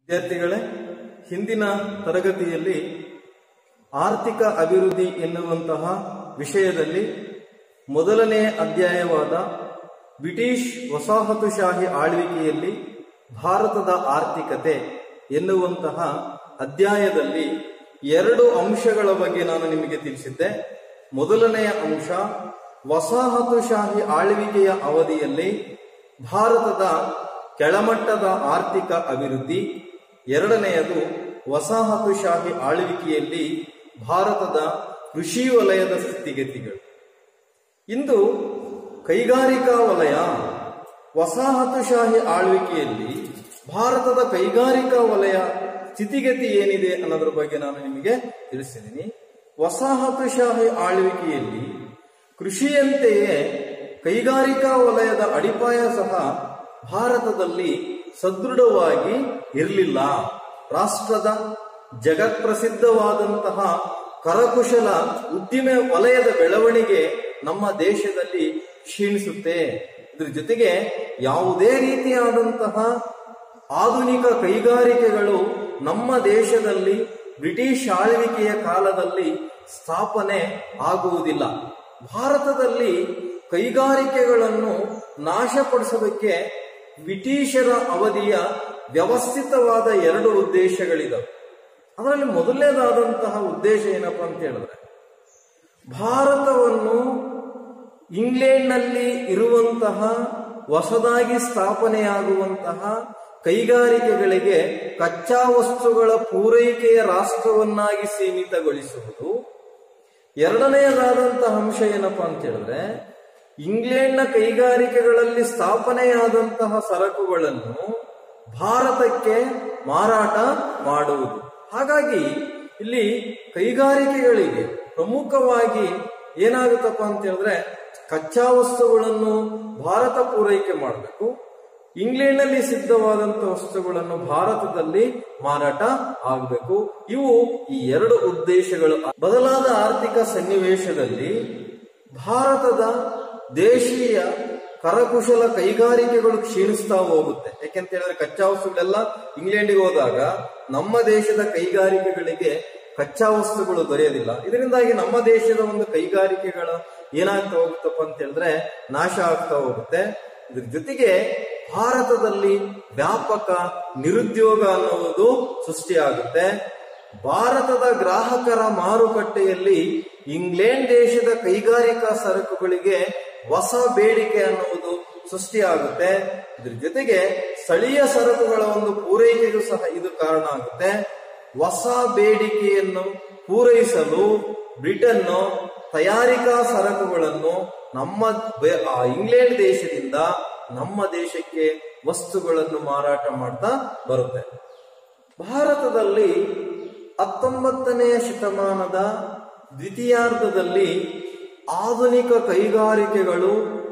ವಿದ್ಯಾರ್ಥಿಗಳೇ ಹಿಂದಿನ ತರಗತಿಯಲ್ಲಿ ಆರ್ಥಿಕ ಅಭಿವೃದ್ಧಿ ಎನ್ನುವಂತಹ ವಿಷಯದಲ್ಲಿ ಮೊದಲನೇ ಅಧ್ಯಾಯವಾದ ಬ್ರಿಟಿಷ್ ವಸಾಹತುಶಾಹಿ ಆಳ್ವಿಕೆಯಲ್ಲಿ ಭಾರತದ ಆರ್ಥಿಕತೆ ಎನ್ನುವಂತಹ ಅಧ್ಯಾಯದಲ್ಲಿ ಎರಡು ಅಂಶಗಳ ಬಗ್ಗೆ ನಾನು ನಿಮಗೆ ತಿಳಿಸಿದ್ದೆ ಮೊದಲನೆಯ ಅಂಶ ವಸಾಹತುಶಾಹಿ ಆಳ್ವಿಕೆಯ ಅವಧಿಯಲ್ಲಿ ಭಾರತದ ಕೆಳಮಟ್ಟದ ಆರ್ಥಿಕ ಅಭಿವೃದ್ಧಿ ಎರಡನೆಯದು ವಸಾಹತುಶಾಹಿ ಆಳ್ವಿಕೆಯಲ್ಲಿ ಭಾರತದ ಕೃಷಿ ವಲಯದ ಸ್ಥಿತಿಗತಿಗಳು ಇಂದು ಕೈಗಾರಿಕಾ ವಲಯ ವಸಾಹತುಶಾಹಿ ಆಳ್ವಿಕೆಯಲ್ಲಿ ಭಾರತದ ಕೈಗಾರಿಕಾ ವಲಯ ಸ್ಥಿತಿಗತಿ ಏನಿದೆ ಅನ್ನೋದ್ರ ಬಗ್ಗೆ ನಾನು ನಿಮಗೆ ತಿಳಿಸಿದ್ದೀನಿ ವಸಾಹತುಶಾಹಿ ಆಳ್ವಿಕೆಯಲ್ಲಿ ಕೃಷಿಯಂತೆಯೇ ಕೈಗಾರಿಕಾ ವಲಯದ ಅಡಿಪಾಯ ಸಹ ಭಾರತದಲ್ಲಿ ಸದೃಢವಾಗಿ ಇರಲಿಲ್ಲ ರಾಷ್ಟ್ರದ ಜಗತ್ಪ್ರಸಿದ್ಧವಾದಂತಹ ಕರಕುಶಲ ಉದ್ದಿಮೆ ವಲಯದ ಬೆಳವಣಿಗೆ ನಮ್ಮ ದೇಶದಲ್ಲಿ ಕ್ಷೀಣಿಸುತ್ತೆ ಇದ್ರ ಜೊತೆಗೆ ಯಾವುದೇ ರೀತಿಯಾದಂತಹ ಆಧುನಿಕ ಕೈಗಾರಿಕೆಗಳು ನಮ್ಮ ದೇಶದಲ್ಲಿ ಬ್ರಿಟಿಷ್ ಆಳ್ವಿಕೆಯ ಕಾಲದಲ್ಲಿ ಸ್ಥಾಪನೆ ಆಗುವುದಿಲ್ಲ ಭಾರತದಲ್ಲಿ ಕೈಗಾರಿಕೆಗಳನ್ನು ನಾಶಪಡಿಸೋದಕ್ಕೆ ಬ್ರಿಟಿಷರ ಅವಧಿಯ ವ್ಯವಸ್ಥಿತವಾದ ಎರಡು ಉದ್ದೇಶಗಳಿದವು ಅದರಲ್ಲಿ ಮೊದಲನೇದಾದಂತಹ ಉದ್ದೇಶ ಏನಪ್ಪಾ ಅಂತ ಹೇಳಿದ್ರೆ ಭಾರತವನ್ನು ಇಂಗ್ಲೆಂಡ್ನಲ್ಲಿ ಇರುವಂತಹ ಹೊಸದಾಗಿ ಸ್ಥಾಪನೆಯಾಗುವಂತಹ ಕೈಗಾರಿಕೆಗಳಿಗೆ ಕಚ್ಚಾ ವಸ್ತುಗಳ ಪೂರೈಕೆಯ ರಾಷ್ಟ್ರವನ್ನಾಗಿ ಸೀಮಿತಗೊಳಿಸುವುದು ಎರಡನೆಯದಾದಂತಹ ಅಂಶ ಏನಪ್ಪಾ ಅಂತ ಹೇಳಿದ್ರೆ ಇಂಗ್ಲೆಂಡ್ನ ಕೈಗಾರಿಕೆಗಳಲ್ಲಿ ಸ್ಥಾಪನೆಯಾದಂತಹ ಸರಕುಗಳನ್ನು ಭಾರತಕ್ಕೆ ಮಾರಾಟ ಮಾಡುವುದು ಹಾಗಾಗಿ ಇಲ್ಲಿ ಕೈಗಾರಿಕೆಗಳಿಗೆ ಪ್ರಮುಖವಾಗಿ ಏನಾಗುತ್ತಪ್ಪ ಅಂತ ಹೇಳಿದ್ರೆ ಕಚ್ಚಾ ವಸ್ತುಗಳನ್ನು ಭಾರತ ಪೂರೈಕೆ ಮಾಡಬೇಕು ಇಂಗ್ಲೆಂಡ್ನಲ್ಲಿ ಸಿದ್ಧವಾದಂತಹ ವಸ್ತುಗಳನ್ನು ಭಾರತದಲ್ಲಿ ಮಾರಾಟ ಆಗಬೇಕು ಇವು ಈ ಎರಡು ಉದ್ದೇಶಗಳು ಬದಲಾದ ಆರ್ಥಿಕ ಸನ್ನಿವೇಶದಲ್ಲಿ ಭಾರತದ ದೇಶೀಯ ಕರಕುಶಲ ಕೈಗಾರಿಕೆಗಳು ಕ್ಷೀಣಿಸ್ತಾ ಹೋಗುತ್ತೆ ಯಾಕೆಂತ ಹೇಳಿದ್ರೆ ಕಚ್ಚಾ ವಸ್ತುಗಳೆಲ್ಲ ಇಂಗ್ಲೆಂಡಿಗೆ ಹೋದಾಗ ನಮ್ಮ ದೇಶದ ಕೈಗಾರಿಕೆಗಳಿಗೆ ಕಚ್ಚಾ ವಸ್ತುಗಳು ದೊರೆಯೋದಿಲ್ಲ ಇದರಿಂದಾಗಿ ನಮ್ಮ ದೇಶದ ಒಂದು ಕೈಗಾರಿಕೆಗಳ ಏನಾಗ್ತಾ ಹೋಗುತ್ತಪ್ಪ ಅಂತ ಹೇಳಿದ್ರೆ ನಾಶ ಆಗ್ತಾ ಹೋಗುತ್ತೆ ಇದ್ರ ಜೊತೆಗೆ ಭಾರತದಲ್ಲಿ ವ್ಯಾಪಕ ನಿರುದ್ಯೋಗ ಅನ್ನುವುದು ಸೃಷ್ಟಿಯಾಗುತ್ತೆ ಭಾರತದ ಗ್ರಾಹಕರ ಮಾರುಕಟ್ಟೆಯಲ್ಲಿ ಇಂಗ್ಲೆಂಡ್ ದೇಶದ ಕೈಗಾರಿಕಾ ಸರಕುಗಳಿಗೆ ಹೊಸ ಬೇಡಿಕೆ ಅನ್ನುವುದು ಸೃಷ್ಟಿಯಾಗುತ್ತೆ ಇದ್ರ ಜೊತೆಗೆ ಸ್ಥಳೀಯ ಸರಕುಗಳ ಒಂದು ಪೂರೈಕೆಗೂ ಸಹ ಇದು ಕಾರಣ ಆಗುತ್ತೆ ಹೊಸ ಬೇಡಿಕೆಯನ್ನು ಪೂರೈಸಲು ಬ್ರಿಟನ್ ತಯಾರಿಕಾ ಸರಕುಗಳನ್ನು ನಮ್ಮ ಇಂಗ್ಲೆಂಡ್ ದೇಶದಿಂದ ನಮ್ಮ ದೇಶಕ್ಕೆ ವಸ್ತುಗಳನ್ನು ಮಾರಾಟ ಮಾಡ್ತಾ ಬರುತ್ತೆ ಭಾರತದಲ್ಲಿ ಹತ್ತೊಂಬತ್ತನೆಯ ಶತಮಾನದ ದ್ವಿತೀಯಾರ್ಧದಲ್ಲಿ ಆಧುನಿಕ ಕೈಗಾರಿಕೆಗಳು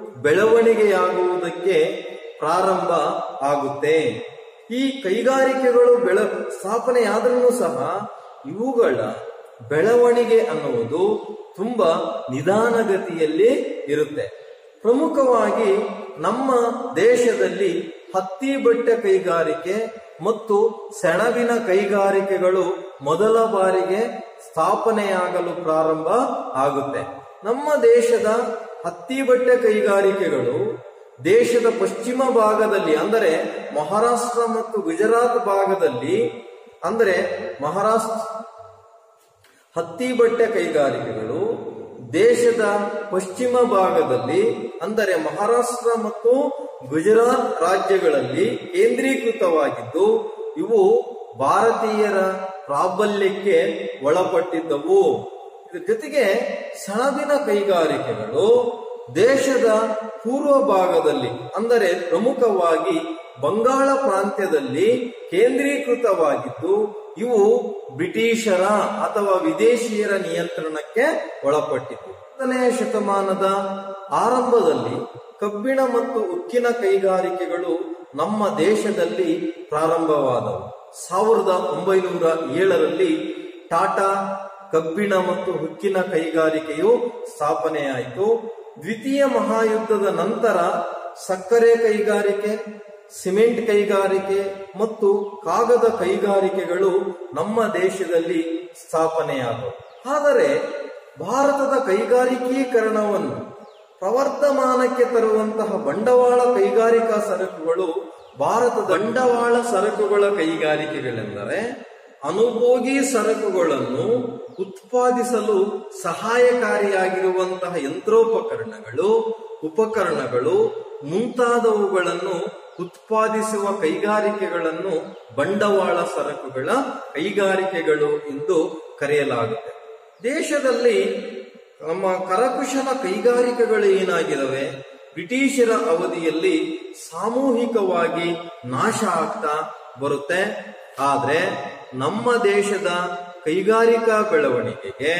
ಬೆಳವಣಿಗೆಯಾಗುವುದಕ್ಕೆ ಪ್ರಾರಂಭ ಆಗುತ್ತೆ ಈ ಕೈಗಾರಿಕೆಗಳು ಬೆಳ ಸ್ಥಾಪನೆಯಾದ್ರೂ ಸಹ ಇವುಗಳ ಬೆಳವಣಿಗೆ ಅನ್ನುವುದು ತುಂಬಾ ನಿಧಾನಗತಿಯಲ್ಲಿ ಇರುತ್ತೆ ಪ್ರಮುಖವಾಗಿ ನಮ್ಮ ದೇಶದಲ್ಲಿ ಹತ್ತಿ ಬಟ್ಟೆ ಕೈಗಾರಿಕೆ ಮತ್ತು ಸೆಣಬಿನ ಕೈಗಾರಿಕೆಗಳು ಮೊದಲ ಬಾರಿಗೆ ಸ್ಥಾಪನೆಯಾಗಲು ಪ್ರಾರಂಭ ಆಗುತ್ತೆ ನಮ್ಮ ದೇಶದ ಹತ್ತಿ ಬಟ್ಟೆ ಕೈಗಾರಿಕೆಗಳು ದೇಶದ ಪಶ್ಚಿಮ ಭಾಗದಲ್ಲಿ ಅಂದರೆ ಮಹಾರಾಷ್ಟ್ರ ಮತ್ತು ಗುಜರಾತ್ ಭಾಗದಲ್ಲಿ ಅಂದರೆ ಮಹಾರಾಷ್ಟ್ರ ಹತ್ತಿ ಬಟ್ಟೆ ಕೈಗಾರಿಕೆಗಳು ದೇಶದ ಪಶ್ಚಿಮ ಭಾಗದಲ್ಲಿ ಅಂದರೆ ಮಹಾರಾಷ್ಟ್ರ ಮತ್ತು ಗುಜರಾತ್ ರಾಜ್ಯಗಳಲ್ಲಿ ಕೇಂದ್ರೀಕೃತವಾಗಿದ್ದು ಇವು ಭಾರತೀಯರ ಪ್ರಾಬಲ್ಯಕ್ಕೆ ಒಳಪಟ್ಟಿದ್ದವು ಇದರ ಜೊತೆಗೆ ಸೆಣಬಿನ ಕೈಗಾರಿಕೆಗಳು ದೇಶದ ಪೂರ್ವ ಭಾಗದಲ್ಲಿ ಅಂದರೆ ಪ್ರಮುಖವಾಗಿ ಬಂಗಾಳ ಪ್ರಾಂತ್ಯದಲ್ಲಿ ಕೇಂದ್ರೀಕೃತವಾಗಿದ್ದು ಇವು ಬ್ರಿಟಿಷರ ಅಥವಾ ವಿದೇಶಿಯರ ನಿಯಂತ್ರಣಕ್ಕೆ ಒಳಪಟ್ಟಿತ್ತು ಹತ್ತನೆಯ ಶತಮಾನದ ಆರಂಭದಲ್ಲಿ ಕಬ್ಬಿಣ ಮತ್ತು ಉಕ್ಕಿನ ಕೈಗಾರಿಕೆಗಳು ನಮ್ಮ ದೇಶದಲ್ಲಿ ಪ್ರಾರಂಭವಾದವು ಸಾವಿರದ ಒಂಬೈನೂರ ಏಳರಲ್ಲಿ ಟಾಟಾ ಕಬ್ಬಿಣ ಮತ್ತು ಉಕ್ಕಿನ ಕೈಗಾರಿಕೆಯು ಸ್ಥಾಪನೆಯಾಯಿತು ದ್ವಿತೀಯ ಮಹಾಯುದ್ಧದ ನಂತರ ಸಕ್ಕರೆ ಕೈಗಾರಿಕೆ ಸಿಮೆಂಟ್ ಕೈಗಾರಿಕೆ ಮತ್ತು ಕಾಗದ ಕೈಗಾರಿಕೆಗಳು ನಮ್ಮ ದೇಶದಲ್ಲಿ ಸ್ಥಾಪನೆಯಾದವು ಆದರೆ ಭಾರತದ ಕೈಗಾರಿಕೀಕರಣವನ್ನು ಪ್ರವರ್ಧಮಾನಕ್ಕೆ ತರುವಂತಹ ಬಂಡವಾಳ ಕೈಗಾರಿಕಾ ಸರಕುಗಳು ಭಾರತದ ಬಂಡವಾಳ ಸರಕುಗಳ ಕೈಗಾರಿಕೆಗಳೆಂದರೆ ಅನುಭೋಗಿ ಸರಕುಗಳನ್ನು ಉತ್ಪಾದಿಸಲು ಸಹಾಯಕಾರಿಯಾಗಿರುವಂತಹ ಯಂತ್ರೋಪಕರಣಗಳು ಉಪಕರಣಗಳು ಮುಂತಾದವುಗಳನ್ನು ಉತ್ಪಾದಿಸುವ ಕೈಗಾರಿಕೆಗಳನ್ನು ಬಂಡವಾಳ ಸರಕುಗಳ ಕೈಗಾರಿಕೆಗಳು ಎಂದು ಕರೆಯಲಾಗುತ್ತೆ ದೇಶದಲ್ಲಿ ನಮ್ಮ ಕರಕುಶಲ ಕೈಗಾರಿಕೆಗಳು ಏನಾಗಿದ್ದಾವೆ ಬ್ರಿಟಿಷರ ಅವಧಿಯಲ್ಲಿ ಸಾಮೂಹಿಕವಾಗಿ ನಾಶ ಆಗ್ತಾ ಬರುತ್ತೆ ಆದ್ರೆ ನಮ್ಮ ದೇಶದ ಕೈಗಾರಿಕಾ ಬೆಳವಣಿಗೆಗೆ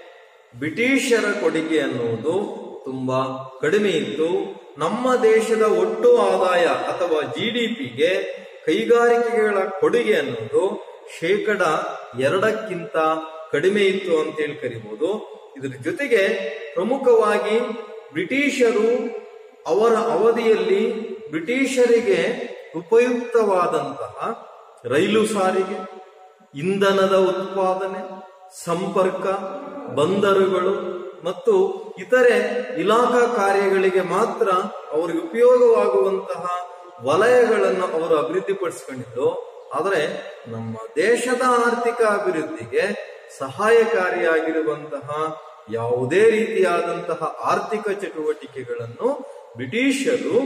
ಬ್ರಿಟಿಷರ ಕೊಡುಗೆ ಅನ್ನುವುದು ತುಂಬಾ ಕಡಿಮೆ ಇತ್ತು ನಮ್ಮ ದೇಶದ ಒಟ್ಟು ಆದಾಯ ಅಥವಾ ಜಿ ಡಿ ಪಿಗೆ ಕೈಗಾರಿಕೆಗಳ ಕೊಡುಗೆ ಅನ್ನೋದು ಶೇಕಡ ಎರಡಕ್ಕಿಂತ ಕಡಿಮೆ ಇತ್ತು ಅಂತೇಳಿ ಕರಿಬಹುದು ಇದರ ಜೊತೆಗೆ ಪ್ರಮುಖವಾಗಿ ಬ್ರಿಟಿಷರು ಅವರ ಅವಧಿಯಲ್ಲಿ ಬ್ರಿಟಿಷರಿಗೆ ಉಪಯುಕ್ತವಾದಂತಹ ರೈಲು ಸಾರಿಗೆ ಇಂಧನದ ಉತ್ಪಾದನೆ ಸಂಪರ್ಕ ಬಂದರುಗಳು ಮತ್ತು ಇತರೆ ಇಲಾಖಾ ಕಾರ್ಯಗಳಿಗೆ ಮಾತ್ರ ಅವರಿಗೆ ಉಪಯೋಗವಾಗುವಂತಹ ವಲಯಗಳನ್ನು ಅವರು ಅಭಿವೃದ್ಧಿಪಡಿಸಿಕೊಂಡಿದ್ದು ಆದರೆ ನಮ್ಮ ದೇಶದ ಆರ್ಥಿಕ ಅಭಿವೃದ್ಧಿಗೆ ಸಹಾಯಕಾರಿಯಾಗಿರುವಂತಹ ಯಾವುದೇ ರೀತಿಯಾದಂತಹ ಆರ್ಥಿಕ ಚಟುವಟಿಕೆಗಳನ್ನು ಬ್ರಿಟಿಷರು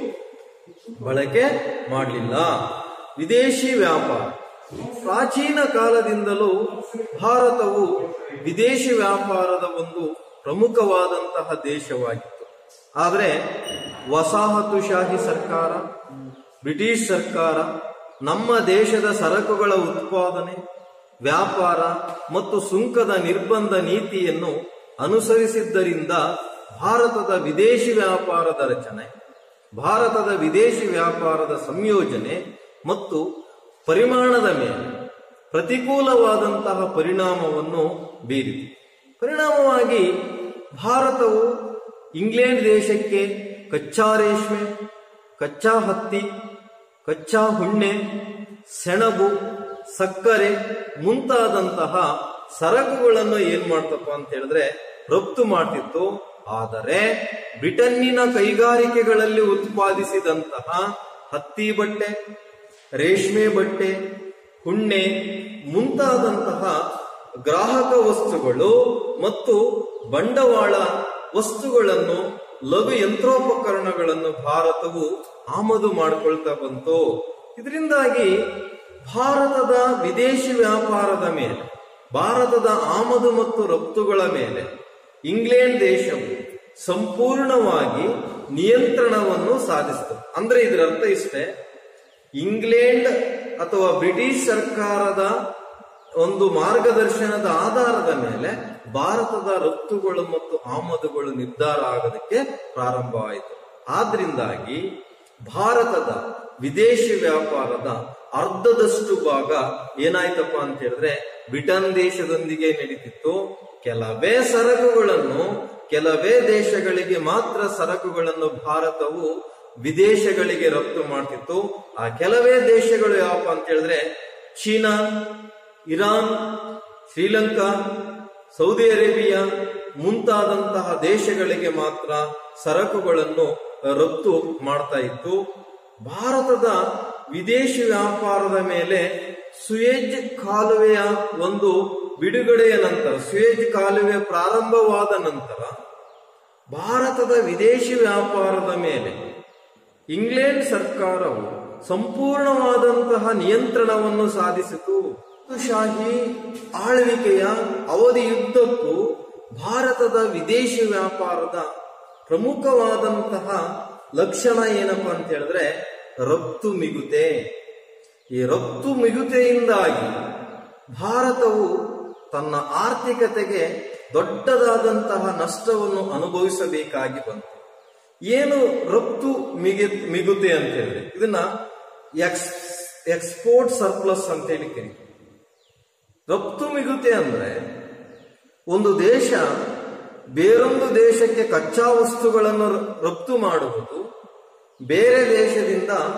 ಬಳಕೆ ಮಾಡಲಿಲ್ಲ ವಿದೇಶಿ ವ್ಯಾಪಾರ ಪ್ರಾಚೀನ ಕಾಲದಿಂದಲೂ ಭಾರತವು ವಿದೇಶಿ ವ್ಯಾಪಾರದ ಒಂದು ಪ್ರಮುಖವಾದಂತಹ ದೇಶವಾಗಿತ್ತು ಆದರೆ ವಸಾಹತುಶಾಹಿ ಸರ್ಕಾರ ಬ್ರಿಟಿಷ್ ಸರ್ಕಾರ ನಮ್ಮ ದೇಶದ ಸರಕುಗಳ ಉತ್ಪಾದನೆ ವ್ಯಾಪಾರ ಮತ್ತು ಸುಂಕದ ನಿರ್ಬಂಧ ನೀತಿಯನ್ನು ಅನುಸರಿಸಿದ್ದರಿಂದ ಭಾರತದ ವಿದೇಶಿ ವ್ಯಾಪಾರದ ರಚನೆ ಭಾರತದ ವಿದೇಶಿ ವ್ಯಾಪಾರದ ಸಂಯೋಜನೆ ಮತ್ತು ಪರಿಮಾಣದ ಮೇಲೆ ಪ್ರತಿಕೂಲವಾದಂತಹ ಪರಿಣಾಮವನ್ನು ಬೀರಿತು ಪರಿಣಾಮವಾಗಿ ಭಾರತವು ಇಂಗ್ಲೆಂಡ್ ದೇಶಕ್ಕೆ ಕಚ್ಚಾ ರೇಷ್ಮೆ ಕಚ್ಚಾ ಹತ್ತಿ ಕಚ್ಚಾ ಹುಣ್ಣೆ ಸೆಣಬು ಸಕ್ಕರೆ ಮುಂತಾದಂತಹ ಸರಕುಗಳನ್ನು ಏನ್ ಮಾಡ್ತಪ್ಪ ಅಂತ ಹೇಳಿದ್ರೆ ರಫ್ತು ಮಾಡ್ತಿತ್ತು ಆದರೆ ಬ್ರಿಟನ್ನಿನ ಕೈಗಾರಿಕೆಗಳಲ್ಲಿ ಉತ್ಪಾದಿಸಿದಂತಹ ಹತ್ತಿ ಬಟ್ಟೆ ರೇಷ್ಮೆ ಬಟ್ಟೆ ಹುಣ್ಣೆ ಮುಂತಾದಂತಹ ಗ್ರಾಹಕ ವಸ್ತುಗಳು ಮತ್ತು ಬಂಡವಾಳ ವಸ್ತುಗಳನ್ನು ಲಘು ಯಂತ್ರೋಪಕರಣಗಳನ್ನು ಭಾರತವು ಆಮದು ಮಾಡಿಕೊಳ್ತಾ ಬಂತು ಇದರಿಂದಾಗಿ ಭಾರತದ ವಿದೇಶಿ ವ್ಯಾಪಾರದ ಮೇಲೆ ಭಾರತದ ಆಮದು ಮತ್ತು ರಫ್ತುಗಳ ಮೇಲೆ ಇಂಗ್ಲೆಂಡ್ ದೇಶವು ಸಂಪೂರ್ಣವಾಗಿ ನಿಯಂತ್ರಣವನ್ನು ಸಾಧಿಸಿತು ಅಂದ್ರೆ ಇದರ ಅರ್ಥ ಇಷ್ಟೇ ಇಂಗ್ಲೆಂಡ್ ಅಥವಾ ಬ್ರಿಟಿಷ್ ಸರ್ಕಾರದ ಒಂದು ಮಾರ್ಗದರ್ಶನದ ಆಧಾರದ ಮೇಲೆ ಭಾರತದ ರಫ್ತುಗಳು ಮತ್ತು ಆಮದುಗಳು ನಿರ್ಧಾರ ಆಗೋದಕ್ಕೆ ಪ್ರಾರಂಭವಾಯಿತು ಆದ್ರಿಂದಾಗಿ ಭಾರತದ ವಿದೇಶಿ ವ್ಯಾಪಾರದ ಅರ್ಧದಷ್ಟು ಭಾಗ ಏನಾಯ್ತಪ್ಪ ಅಂತ ಹೇಳಿದ್ರೆ ಬ್ರಿಟನ್ ದೇಶದೊಂದಿಗೆ ನಡೀತಿತ್ತು ಕೆಲವೇ ಸರಕುಗಳನ್ನು ಕೆಲವೇ ದೇಶಗಳಿಗೆ ಮಾತ್ರ ಸರಕುಗಳನ್ನು ಭಾರತವು ವಿದೇಶಗಳಿಗೆ ರಫ್ತು ಮಾಡ್ತಿತ್ತು ಆ ಕೆಲವೇ ದೇಶಗಳು ಯಾವಪ್ಪ ಅಂತ ಹೇಳಿದ್ರೆ China Iran Sri Lanka Saudi Arabia ಮುಂತಾದಂತಹ ದೇಶಗಳಿಗೆ ಮಾತ್ರ ಸರಕುಗಳನ್ನು ರಫ್ತು ಮಾಡ್ತಾ ಇತ್ತು ಭಾರತದ ವಿದೇಶಿ ವ್ಯಾಪಾರದ ಮೇಲೆ ಸುಯೇಜ್ ಕಾಲುವೆಯ ಒಂದು ಬಿಡುಗಡೆಯ ನಂತರ ಸುಯೇಜ್ ಕಾಲುವೆ ಪ್ರಾರಂಭವಾದ ನಂತರ ಭಾರತದ ವಿದೇಶಿ ವ್ಯಾಪಾರದ ಮೇಲೆ ಇಂಗ್ಲೆಂಡ್ ಸರ್ಕಾರವು ಸಂಪೂರ್ಣವಾದಂತಹ ನಿಯಂತ್ರಣವನ್ನು ಸಾಧಿಸಿತು ಶಾಹಿ ಆಳ್ವಿಕೆಯ ಅವಧಿಯುದ್ದಕ್ಕೂ ಭಾರತದ ವಿದೇಶಿ ವ್ಯಾಪಾರದ ಪ್ರಮುಖವಾದಂತಹ ಲಕ್ಷಣ ಏನಪ್ಪ ಅಂತ ಹೇಳಿದ್ರೆ ರಫ್ತು ಮಿಗುತೆ ಈ ರಫ್ತು ಮಿಗುತೆಯಿಂದಾಗಿ ಭಾರತವು ತನ್ನ ಆರ್ಥಿಕತೆಗೆ ದೊಡ್ಡದಾದಂತಹ ನಷ್ಟವನ್ನು ಅನುಭವಿಸಬೇಕಾಗಿ ಬಂತು ಏನು ರಫ್ತು ಮಿಗಿ ಮಿಗುತೆ ಅಂತ ಹೇಳಿದ್ರೆ ಇದನ್ನ ಎಕ್ಸ್ ಎಕ್ಸ್ಪೋರ್ಟ್ ಸರ್ಪ್ಲಸ್ ಅಂತ ಹೇಳಿ ಕರೀತೀವಿ ರಫ್ತು ಮಿಗುತೆ ಅಂದ್ರೆ ಒಂದು ದೇಶ ಬೇರೊಂದು ದೇಶಕ್ಕೆ ಕಚ್ಚಾ ವಸ್ತುಗಳನ್ನು ರಫ್ತು ಮಾಡುವುದು ಬೇರೆ ದೇಶದಿಂದ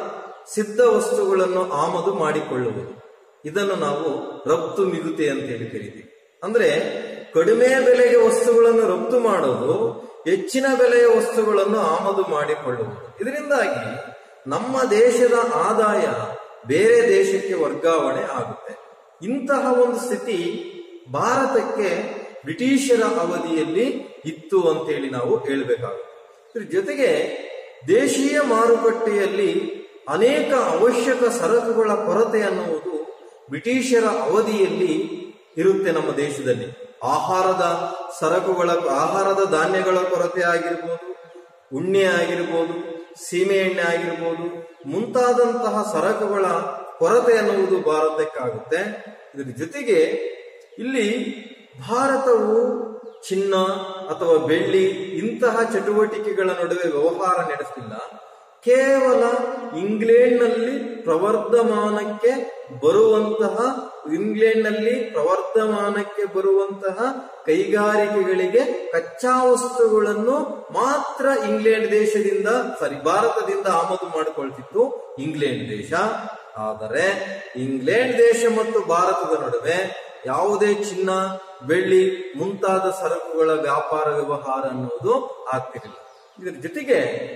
ಸಿದ್ಧ ವಸ್ತುಗಳನ್ನು ಆಮದು ಮಾಡಿಕೊಳ್ಳುವುದು ಇದನ್ನು ನಾವು ರಫ್ತು ಮಿಗುತೆ ಅಂತ ಹೇಳಿ ಕರಿತೀವಿ ಅಂದ್ರೆ ಕಡಿಮೆ ಬೆಲೆಗೆ ವಸ್ತುಗಳನ್ನು ರಫ್ತು ಮಾಡೋದು ಹೆಚ್ಚಿನ ಬೆಲೆಯ ವಸ್ತುಗಳನ್ನು ಆಮದು ಮಾಡಿಕೊಳ್ಳುವುದು ಇದರಿಂದಾಗಿ ನಮ್ಮ ದೇಶದ ಆದಾಯ ಬೇರೆ ದೇಶಕ್ಕೆ ವರ್ಗಾವಣೆ ಆಗುತ್ತೆ ಇಂತಹ ಒಂದು ಸ್ಥಿತಿ ಭಾರತಕ್ಕೆ ಬ್ರಿಟಿಷರ ಅವಧಿಯಲ್ಲಿ ಇತ್ತು ಅಂತೇಳಿ ನಾವು ಹೇಳಬೇಕಾಗುತ್ತೆ ಇದ್ರ ಜೊತೆಗೆ ದೇಶೀಯ ಮಾರುಕಟ್ಟೆಯಲ್ಲಿ ಅನೇಕ ಅವಶ್ಯಕ ಸರಕುಗಳ ಕೊರತೆ ಅನ್ನುವುದು ಬ್ರಿಟಿಷರ ಅವಧಿಯಲ್ಲಿ ಇರುತ್ತೆ ನಮ್ಮ ದೇಶದಲ್ಲಿ ಆಹಾರದ ಸರಕುಗಳ ಆಹಾರದ ಧಾನ್ಯಗಳ ಕೊರತೆ ಆಗಿರ್ಬೋದು ಉಣ್ಣೆ ಆಗಿರ್ಬೋದು ಸೀಮೆ ಎಣ್ಣೆ ಆಗಿರ್ಬೋದು ಮುಂತಾದಂತಹ ಸರಕುಗಳ ಕೊರತೆ ಅನ್ನುವುದು ಭಾರತಕ್ಕಾಗುತ್ತೆ ಇದರ ಜೊತೆಗೆ ಇಲ್ಲಿ ಭಾರತವು ಚಿನ್ನ ಅಥವಾ ಬೆಳ್ಳಿ ಇಂತಹ ಚಟುವಟಿಕೆಗಳ ನಡುವೆ ವ್ಯವಹಾರ ನಡೆಸಿಲ್ಲ ಕೇವಲ ಇಂಗ್ಲೆಂಡ್ನಲ್ಲಿ ಪ್ರವರ್ಧಮಾನಕ್ಕೆ ಬರುವಂತಹ ಇಂಗ್ಲೆಂಡ್ನಲ್ಲಿ ಪ್ರವರ್ಧಮಾನಕ್ಕೆ ಬರುವಂತಹ ಕೈಗಾರಿಕೆಗಳಿಗೆ ಕಚ್ಚಾ ವಸ್ತುಗಳನ್ನು ಮಾತ್ರ ಇಂಗ್ಲೆಂಡ್ ದೇಶದಿಂದ ಸಾರಿ ಭಾರತದಿಂದ ಆಮದು ಮಾಡಿಕೊಳ್ತಿತ್ತು ಇಂಗ್ಲೆಂಡ್ ದೇಶ ಆದರೆ ಇಂಗ್ಲೆಂಡ್ ದೇಶ ಮತ್ತು ಭಾರತದ ನಡುವೆ ಯಾವುದೇ ಚಿನ್ನ ಬೆಳ್ಳಿ ಮುಂತಾದ ಸರಕುಗಳ ವ್ಯಾಪಾರ ವ್ಯವಹಾರ ಅನ್ನೋದು ಆಗ್ತಿರಲಿಲ್ಲ ಇದರ ಜೊತೆಗೆ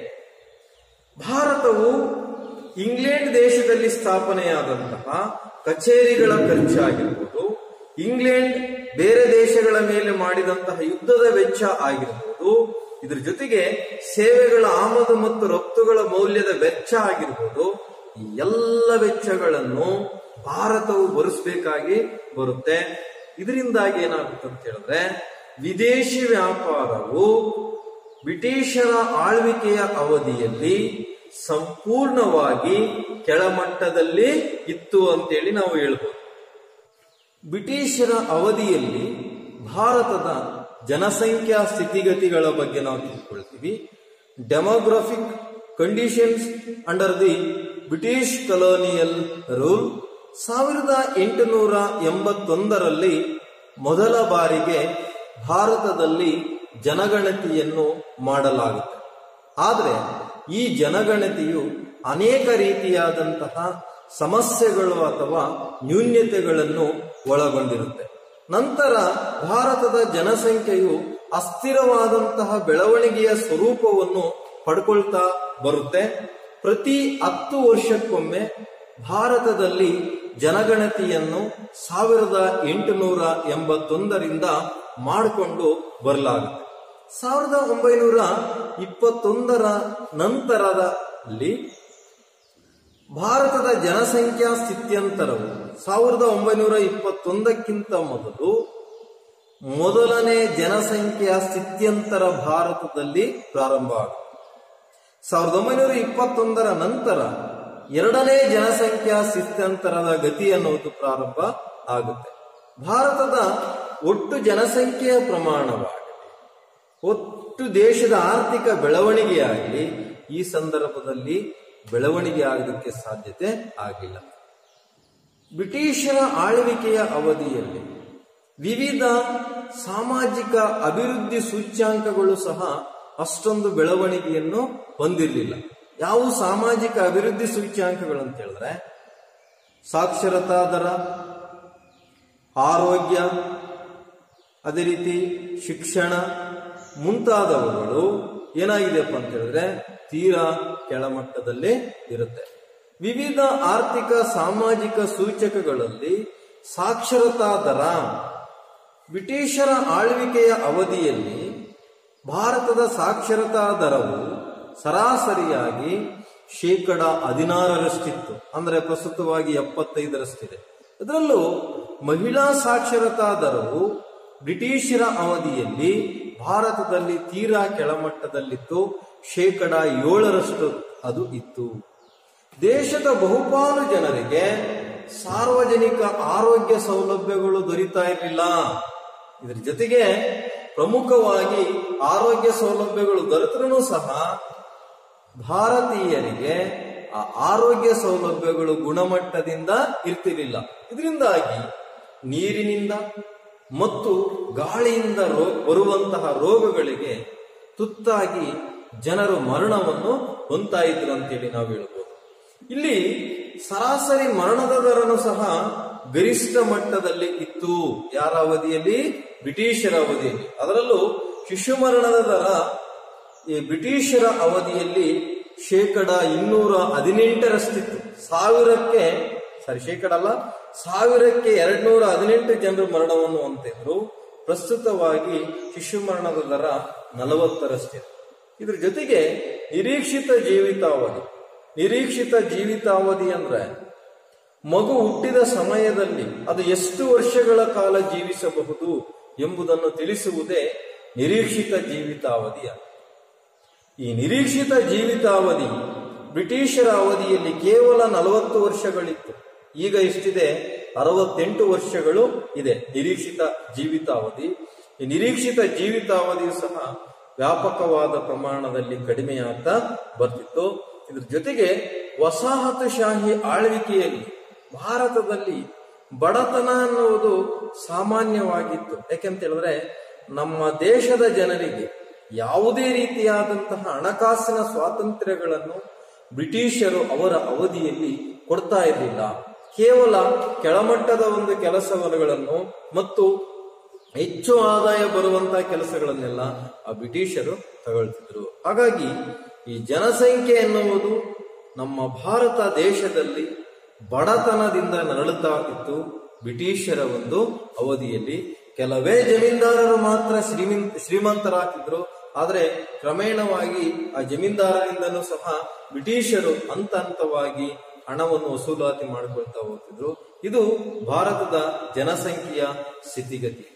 ಭಾರತವು ಇಂಗ್ಲೆಂಡ್ ದೇಶದಲ್ಲಿ ಸ್ಥಾಪನೆಯಾದಂತಹ ಕಚೇರಿಗಳ ಖರ್ಚಾಗಿರ್ಬೋದು ಇಂಗ್ಲೆಂಡ್ ಬೇರೆ ದೇಶಗಳ ಮೇಲೆ ಮಾಡಿದಂತಹ ಯುದ್ಧದ ವೆಚ್ಚ ಆಗಿರ್ಬೋದು ಇದ್ರ ಜೊತೆಗೆ ಸೇವೆಗಳ ಆಮದು ಮತ್ತು ರಫ್ತುಗಳ ಮೌಲ್ಯದ ವೆಚ್ಚ ಆಗಿರ್ಬೋದು ಈ ಎಲ್ಲ ವೆಚ್ಚಗಳನ್ನು ಭಾರತವು ಭರಿಸಬೇಕಾಗಿ ಬರುತ್ತೆ ಇದರಿಂದಾಗಿ ಏನಾಗುತ್ತೆ ಅಂತ ಹೇಳಿದ್ರೆ ವಿದೇಶಿ ವ್ಯಾಪಾರವು ಬ್ರಿಟಿಷರ ಆಳ್ವಿಕೆಯ ಅವಧಿಯಲ್ಲಿ ಸಂಪೂರ್ಣವಾಗಿ ಕೆಳಮಟ್ಟದಲ್ಲಿ ಇತ್ತು ಅಂತೇಳಿ ನಾವು ಹೇಳ್ಬೋದು ಬ್ರಿಟಿಷರ ಅವಧಿಯಲ್ಲಿ ಭಾರತದ ಜನಸಂಖ್ಯಾ ಸ್ಥಿತಿಗತಿಗಳ ಬಗ್ಗೆ ನಾವು ತಿಳ್ಕೊಳ್ತೀವಿ demographic conditions under the British colonial rule ಸಾವಿರದ ಎಂಟುನೂರ ಎಂಬತ್ತೊಂದರಲ್ಲಿ ಮೊದಲ ಬಾರಿಗೆ ಭಾರತದಲ್ಲಿ ಜನಗಣತಿಯನ್ನು ಮಾಡಲಾಗುತ್ತೆ ಆದರೆ ಈ ಜನಗಣತಿಯು ಅನೇಕ ರೀತಿಯಾದಂತಹ ಸಮಸ್ಯೆಗಳು ಅಥವಾ ನ್ಯೂನ್ಯತೆಗಳನ್ನು ಒಳಗೊಂಡಿರುತ್ತೆ ನಂತರ ಭಾರತದ ಜನಸಂಖ್ಯೆಯು ಅಸ್ಥಿರವಾದಂತಹ ಬೆಳವಣಿಗೆಯ ಸ್ವರೂಪವನ್ನು ಪಡ್ಕೊಳ್ತಾ ಬರುತ್ತೆ ಪ್ರತಿ ಹತ್ತು ವರ್ಷಕ್ಕೊಮ್ಮೆ ಭಾರತದಲ್ಲಿ ಜನಗಣತಿಯನ್ನು ಸಾವಿರದ ಎಂಟುನೂರ ಎಂಬತ್ತೊಂದರಿಂದ ಮಾಡಿಕೊಂಡು ಬರಲಾಗುತ್ತೆ ಸಾವಿರದ ಒಂಬೈನೂರ ಇಪ್ಪತ್ತೊಂದರ ನಂತರದಲ್ಲಿ ಭಾರತದ ಜನಸಂಖ್ಯಾ ಸ್ಥಿತ್ಯಂತರವು ಸಾವಿರದ ಒಂಬೈನೂರ ಇಪ್ಪತ್ತೊಂದಕ್ಕಿಂತ ಮೊದಲು ಮೊದಲನೇ ಜನಸಂಖ್ಯಾ ಸ್ಥಿತ್ಯಂತರ ಭಾರತದಲ್ಲಿ ಪ್ರಾರಂಭ ಆಗುತ್ತೆ ಸಾವಿರದ ಒಂಬೈನೂರ ಇಪ್ಪತ್ತೊಂದರ ನಂತರ ಎರಡನೇ ಜನಸಂಖ್ಯಾ ಸ್ಥಿತ್ಯಂತರದ ಗತಿ ಅನ್ನುವುದು ಪ್ರಾರಂಭ ಆಗುತ್ತೆ ಭಾರತದ ಒಟ್ಟು ಜನಸಂಖ್ಯೆಯ ಪ್ರಮಾಣವಾಗಲಿ ಒಟ್ಟು ದೇಶದ ಆರ್ಥಿಕ ಬೆಳವಣಿಗೆಯಾಗಲಿ ಈ ಸಂದರ್ಭದಲ್ಲಿ ಬೆಳವಣಿಗೆ ಆಗೋದಕ್ಕೆ ಸಾಧ್ಯತೆ ಆಗಿಲ್ಲ ಬ್ರಿಟಿಷರ ಆಳ್ವಿಕೆಯ ಅವಧಿಯಲ್ಲಿ ವಿವಿಧ ಸಾಮಾಜಿಕ ಅಭಿವೃದ್ಧಿ ಸೂಚ್ಯಾಂಕಗಳು ಸಹ ಅಷ್ಟೊಂದು ಬೆಳವಣಿಗೆಯನ್ನು ಹೊಂದಿರಲಿಲ್ಲ ಯಾವ ಸಾಮಾಜಿಕ ಅಭಿವೃದ್ಧಿ ಸೂಚ್ಯಾಂಕಗಳು ಅಂತ ಹೇಳಿದ್ರೆ ಸಾಕ್ಷರತಾ ದರ ಆರೋಗ್ಯ ಅದೇ ರೀತಿ ಶಿಕ್ಷಣ ಮುಂತಾದವುಗಳು ಏನಾಗಿದೆಯಪ್ಪ ಅಂತ ಹೇಳಿದ್ರೆ ತೀರಾ ಕೆಳಮಟ್ಟದಲ್ಲಿ ಇರುತ್ತೆ ವಿವಿಧ ಆರ್ಥಿಕ ಸಾಮಾಜಿಕ ಸೂಚಕಗಳಲ್ಲಿ ಸಾಕ್ಷರತಾ ದರ ಬ್ರಿಟಿಷರ ಆಳ್ವಿಕೆಯ ಅವಧಿಯಲ್ಲಿ ಭಾರತದ ಸಾಕ್ಷರತಾ ದರವು ಸರಾಸರಿಯಾಗಿ ಶೇಕಡ ಹದಿನಾರರಷ್ಟಿತ್ತು ಅಂದ್ರೆ ಪ್ರಸ್ತುತವಾಗಿ ಎಪ್ಪತ್ತೈದರಷ್ಟಿದೆ ಅದರಲ್ಲೂ ಮಹಿಳಾ ಸಾಕ್ಷರತಾ ದರವು ಬ್ರಿಟಿಷರ ಅವಧಿಯಲ್ಲಿ ಭಾರತದಲ್ಲಿ ತೀರಾ ಕೆಳಮಟ್ಟದಲ್ಲಿತ್ತು ಶೇಕಡ ಏಳರಷ್ಟು ಅದು ಇತ್ತು ದೇಶದ ಬಹುಪಾಲು ಜನರಿಗೆ ಸಾರ್ವಜನಿಕ ಆರೋಗ್ಯ ಸೌಲಭ್ಯಗಳು ದೊರೀತಾ ಇರಲಿಲ್ಲ ಇದರ ಜೊತೆಗೆ ಪ್ರಮುಖವಾಗಿ ಆರೋಗ್ಯ ಸೌಲಭ್ಯಗಳು ದೊರೆತರೂ ಸಹ ಭಾರತೀಯರಿಗೆ ಆ ಆರೋಗ್ಯ ಸೌಲಭ್ಯಗಳು ಗುಣಮಟ್ಟದಿಂದ ಇರ್ತಿರ್ಲಿಲ್ಲ ಇದರಿಂದಾಗಿ ನೀರಿನಿಂದ ಮತ್ತು ಗಾಳಿಯಿಂದ ರೋ ಬರುವಂತಹ ರೋಗಗಳಿಗೆ ತುತ್ತಾಗಿ ಜನರು ಮರಣವನ್ನು ಹೊಂತಾ ಇದ್ರು ಅಂತೇಳಿ ನಾವು ಹೇಳ್ಬೋದು ಇಲ್ಲಿ ಸರಾಸರಿ ಮರಣದ ದರನು ಸಹ ಗರಿಷ್ಠ ಮಟ್ಟದಲ್ಲಿ ಇತ್ತು ಯಾರ ಅವಧಿಯಲ್ಲಿ ಬ್ರಿಟಿಷರ ಅವಧಿಯಲ್ಲಿ ಅದರಲ್ಲೂ ಶಿಶು ಮರಣದ ದರ ಈ ಬ್ರಿಟಿಷರ ಅವಧಿಯಲ್ಲಿ ಶೇಕಡ ಇನ್ನೂರ ಹದಿನೆಂಟರಷ್ಟಿತ್ತು ಸಾವಿರಕ್ಕೆ ಸಾರಿ ಶೇಕಡ ಅಲ್ಲ ಸಾವಿರಕ್ಕೆ ಎರಡ್ನೂರ ಹದಿನೆಂಟು ಜನರು ಮರಣವನ್ನು ಹೊಂದಿದ್ರು ಪ್ರಸ್ತುತವಾಗಿ ಶಿಶು ಮರಣದ ದರ ನಲವತ್ತರಷ್ಟಿದೆ ಇದ್ರ ಜೊತೆಗೆ ನಿರೀಕ್ಷಿತ ಜೀವಿತಾವಧಿ ನಿರೀಕ್ಷಿತ ಜೀವಿತಾವಧಿ ಅಂದ್ರೆ ಮಗು ಹುಟ್ಟಿದ ಸಮಯದಲ್ಲಿ ಅದು ಎಷ್ಟು ವರ್ಷಗಳ ಕಾಲ ಜೀವಿಸಬಹುದು ಎಂಬುದನ್ನು ತಿಳಿಸುವುದೇ ನಿರೀಕ್ಷಿತ ಜೀವಿತಾವಧಿಯ ಈ ನಿರೀಕ್ಷಿತ ಜೀವಿತಾವಧಿ ಬ್ರಿಟಿಷರ ಅವಧಿಯಲ್ಲಿ ಕೇವಲ ನಲವತ್ತು ವರ್ಷಗಳಿತ್ತು ಈಗ ಎಷ್ಟಿದೆ ಅರವತ್ತೆಂಟು ವರ್ಷಗಳು ಇದೆ ನಿರೀಕ್ಷಿತ ಜೀವಿತಾವಧಿ ಈ ನಿರೀಕ್ಷಿತ ಜೀವಿತಾವಧಿಯು ಸಹ ವ್ಯಾಪಕವಾದ ಪ್ರಮಾಣದಲ್ಲಿ ಕಡಿಮೆಯಾಗ್ತಾ ಬರ್ತಿತ್ತು ಇದ್ರ ಜೊತೆಗೆ ವಸಾಹತುಶಾಹಿ ಆಳ್ವಿಕೆಯಲ್ಲಿ ಭಾರತದಲ್ಲಿ ಬಡತನ ಅನ್ನುವುದು ಸಾಮಾನ್ಯವಾಗಿತ್ತು ಯಾಕೆಂತ ಹೇಳಿದ್ರೆ ನಮ್ಮ ದೇಶದ ಜನರಿಗೆ ಯಾವುದೇ ರೀತಿಯಾದಂತಹ ಹಣಕಾಸಿನ ಸ್ವಾತಂತ್ರ್ಯಗಳನ್ನು ಬ್ರಿಟಿಷರು ಅವರ ಅವಧಿಯಲ್ಲಿ ಕೊಡ್ತಾ ಇರಲಿಲ್ಲ ಕೇವಲ ಕೆಳಮಟ್ಟದ ಒಂದು ಕೆಲಸಗಳನ್ನು ಮತ್ತು ಹೆಚ್ಚು ಆದಾಯ ಬರುವಂತಹ ಕೆಲಸಗಳನ್ನೆಲ್ಲ ಆ ಬ್ರಿಟಿಷರು ತಗೊಳ್ತಿದ್ರು ಹಾಗಾಗಿ ಈ ಜನಸಂಖ್ಯೆ ಎನ್ನುವುದು ನಮ್ಮ ಭಾರತ ದೇಶದಲ್ಲಿ ಬಡತನದಿಂದ ನರಳುತ್ತಾ ಇತ್ತು ಬ್ರಿಟಿಷರ ಒಂದು ಅವಧಿಯಲ್ಲಿ ಕೆಲವೇ ಜಮೀನ್ದಾರರು ಮಾತ್ರ ಶ್ರೀಮಂತ ಶ್ರೀಮಂತರಾಗ್ತಿದ್ರು ಆದ್ರೆ ಕ್ರಮೇಣವಾಗಿ ಆ ಜಮೀನ್ದಾರರಿಂದನೂ ಸಹ ಬ್ರಿಟಿಷರು ಹಂತ ಹಂತವಾಗಿ ಹಣವನ್ನು ವಸೂಲಾತಿ ಮಾಡಿಕೊಳ್ತಾ ಹೋಗ್ತಿದ್ರು ಇದು ಭಾರತದ ಜನಸಂಖ್ಯೆಯ ಸ್ಥಿತಿಗತಿ